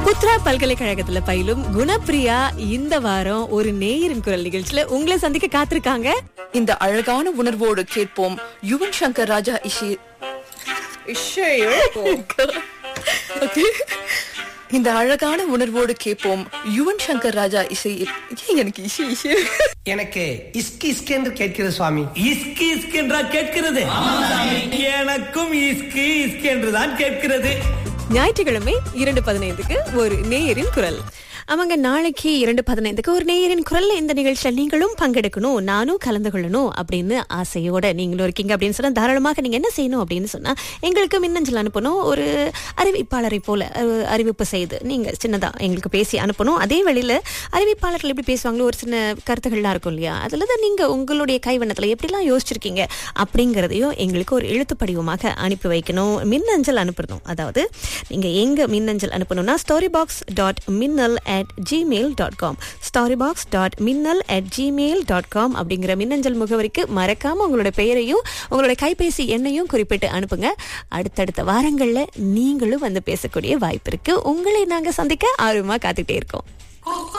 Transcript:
புத்ரா பல்கலைக்கழகத்துல பயிலும் குணப்பிரியா இந்த வாரம் ஒரு நேயரின் குரல் நிகழ்ச்சியில உங்களை சந்திக்க காத்திருக்காங்க இந்த அழகான உணர்வோடு கேட்போம் யுவன் சங்கர் ராஜா இஷி Okay. இந்த அழகான உணர்வோடு கேட்போம் யுவன் சங்கர் ராஜா இசையில் ஏன் எனக்கு இசை இசை எனக்கு இஸ்கி இஸ்கி என்று கேட்கிறது சுவாமி இஸ்கி இஸ்கி என்றா கேட்கிறது எனக்கும் இஸ்கி இஸ்கி என்றுதான் கேட்கிறது ஞாயிற்றுக்கிழமை இரண்டு பதினைந்துக்கு ஒரு நேயரின் குரல் அவங்க நாளைக்கு இரண்டு பதினைந்துக்கு ஒரு நேயரின் குரல்ல இந்த நிகழ்ச்சியில நீங்களும் பங்கெடுக்கணும் நானும் கலந்து கொள்ளணும் அப்படின்னு ஆசையோட நீங்களும் இருக்கீங்க அப்படின்னு சொன்னா தாராளமாக நீங்க என்ன செய்யணும் அப்படின்னு சொன்னா எங்களுக்கு மின்னஞ்சல் அனுப்பணும் ஒரு அறிவிப்பாளரை போல அஹ், அறிவிப்பு செய்து நீங்க சின்னதா எங்களுக்கு பேசி அனுப்பணும் அதே வேளையில அறிவிப்பாளர்கள் எப்படி பேசுவாங்களோ ஒரு சின்ன கருத்துக்கள்லாம் இருக்கும் இல்லையா அதுல தான் நீங்க உங்களுடைய கைவண்ணத்துல எப்படிலாம் யோசிச்சிருக்கீங்க அப்படிங்கறதையும் எங்களுக்கு ஒரு எழுத்து படிவமாக அனுப்பி வைக்கணும் மின்னஞ்சல் அனுப்பணும் அதாவது நீங்க எங்க மின்னஞ்சல் அனுப்பணும்னா ஸ்டோரி பாக்ஸ் டாட் மின்னல் at Gmail dot com story box dot மின்னல் அட் ஜிமெயில் டாட் காம் அப்படிங்கிற மின்னஞ்சல் முகவரிக்கு மறக்காம உங்களோட பெயரையும் உங்களோட கைபேசி எண்ணையும் குறிப்பிட்டு அனுப்புங்க அடுத்தடுத்த வாரங்கள்ல நீங்களும் வந்து பேசக்கூடிய வாய்ப்பு இருக்கு உங்களை நாங்க சந்திக்க ஆர்வமா காத்துட்டே இருக்கோம்